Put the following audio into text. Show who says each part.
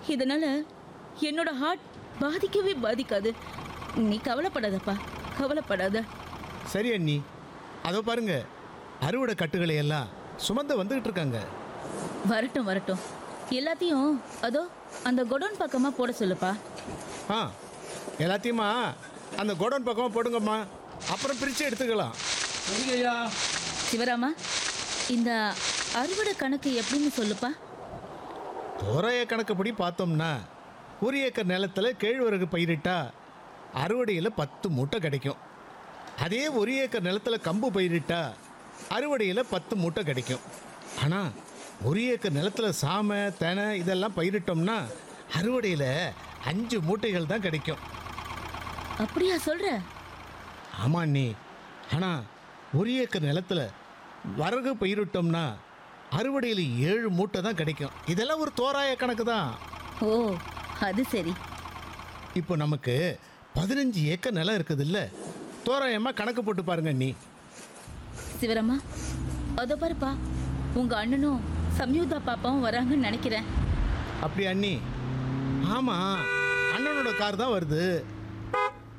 Speaker 1: இதனால என்னோட ஹார்ட் பாதிக்கவே பாதிக்காது நீ கவலைப்படாதப்பா கவலைப்படாத
Speaker 2: சரி அண்ணி அதோ பாருங்க அறுவடை கட்டுகளை எல்லாம் சுமந்து வந்துகிட்டு இருக்காங்க
Speaker 1: வரட்டும் வரட்டும் எல்லாத்தையும் அதோ அந்த கொடோன் பக்கமா போட சொல்லுப்பா
Speaker 2: ஆ எல்லாத்தையுமா அந்த கோடவுன் பக்கமாக போடுங்கம்மா அப்புறம் பிரித்து எடுத்துக்கலாம்
Speaker 3: சரிங்க ஐயா
Speaker 1: சிவராமா இந்த அறுவடை கணக்கு எப்படின்னு சொல்லுப்பா
Speaker 2: தோராய கணக்குப்படி பார்த்தோம்னா ஒரு ஏக்கர் நிலத்தில் கேழ்வரகு பயிரிட்டா அறுவடையில் பத்து மூட்டை கிடைக்கும் அதே ஒரு ஏக்கர் நிலத்தில் கம்பு பயிரிட்டா அறுவடையில் பத்து மூட்டை கிடைக்கும் ஆனால் ஒரு ஏக்கர் நிலத்தில் சாமை தெனை இதெல்லாம் பயிரிட்டோம்னா அறுவடையில் அஞ்சு மூட்டைகள் தான் கிடைக்கும்
Speaker 1: அப்படியா சொல்ற
Speaker 2: ஆமா அண்ணி ஆனால் ஒரு ஏக்கர் நிலத்தில் வரகு பயிரிட்டோம்னா அறுவடையில் ஏழு மூட்டை தான் கிடைக்கும் இதெல்லாம் ஒரு தோராய கணக்கு தான்
Speaker 1: ஓ அது சரி
Speaker 2: இப்போ நமக்கு பதினஞ்சு ஏக்கர் நிலம் இருக்குது இல்லை தோராயமாக கணக்கு போட்டு பாருங்க அண்ணி
Speaker 1: சிவராமா அதோ பாருப்பா உங்க அண்ணனும் சம்யுக்தா பாப்பாவும் வராங்கன்னு நினைக்கிறேன்
Speaker 2: அப்படி அண்ணி ஆமாம் அண்ணனோட கார் தான் வருது